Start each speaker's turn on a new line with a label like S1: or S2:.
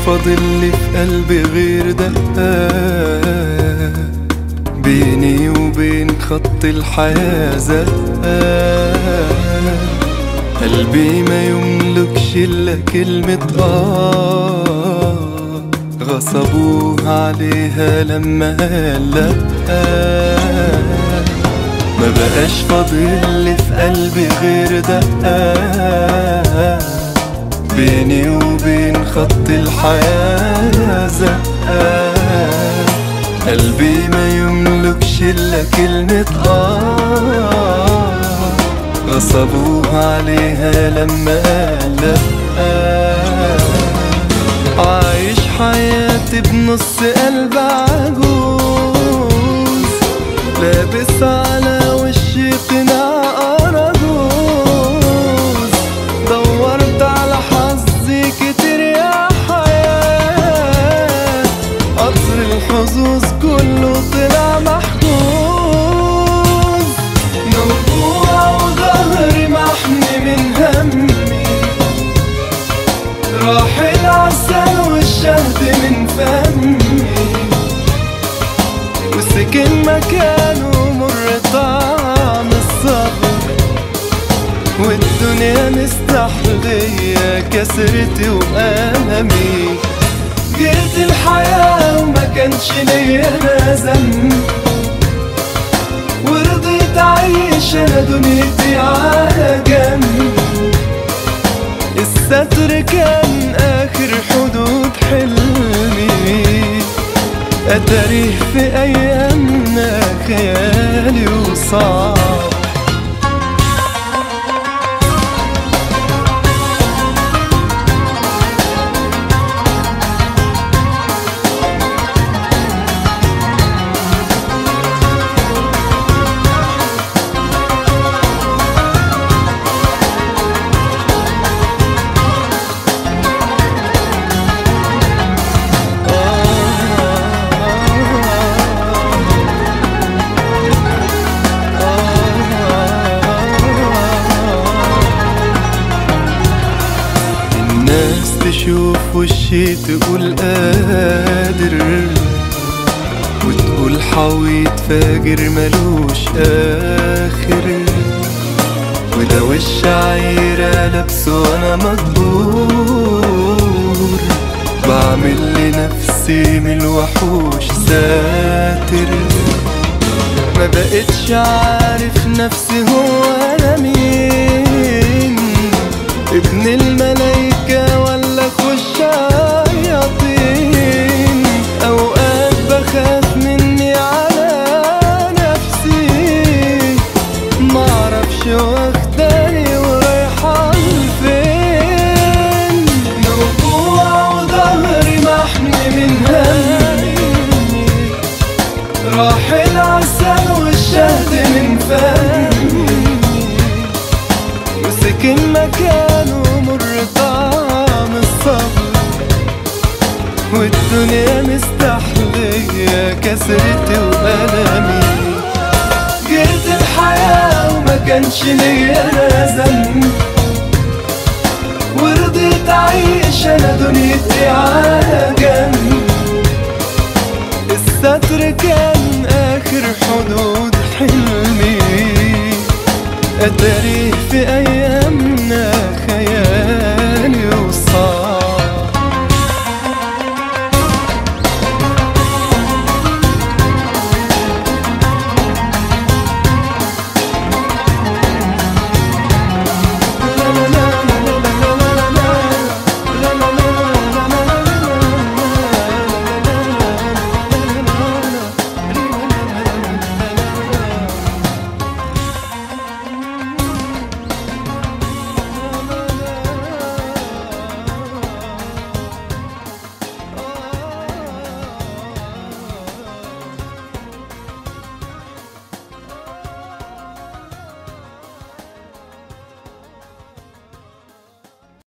S1: فاضل لي في قلبي غير دقات بيني وبين خط الحياة زقات قلبي ما يملكش إلا كلمة آه غصبوها عليها لما قال لأ ما بقاش فاضل لي في قلبي غير دقات بيني وبين خط الحياة زقات قلبي ما يملكش إلا كلمة آه غصبوها عليها لما قال لأ عايش حياتي بنص قلب عجوز لابس على وشي قناع أرجوز دورت على حظي كتير يا حياة قطر الحظوظ كله طلع محجوز موجوع وظهري محمي من همي راح العسل والشهد من فمي وسكن مكانه مر طعم الصبر والدنيا مستحلية كسرتي وألمي جيت الحياة وما كانش ليا أنا ذنب ورضيت أعيش أنا دنيتي على جنب الستر كان آخر حدود حلمي أتاريه في أيامنا خيالي وصعب الناس تشوف وشي تقول قادر وتقول حويط فاجر ملوش آخر وده وش عايرة لابسه وانا مجبور بعمل لنفسي من الوحوش ساتر ما بقتش عارف نفسي هو انا مين ابن الملايكة ولا خش شياطين اوقات بخاف مني على نفسي معرفش واخداني ورايحة لفين موجوع وظهري محمي من همي راح العسل والشهد من فمي وسكن مكانه مر طعم الصبر والدنيا مستحلية كسرتي وألمي جيت الحياة وما كانش ليا أنا ذنب ورضيت أعيش أنا دنيتي على جنب الستر كان آخر حدود حلمي أتاريه في أيام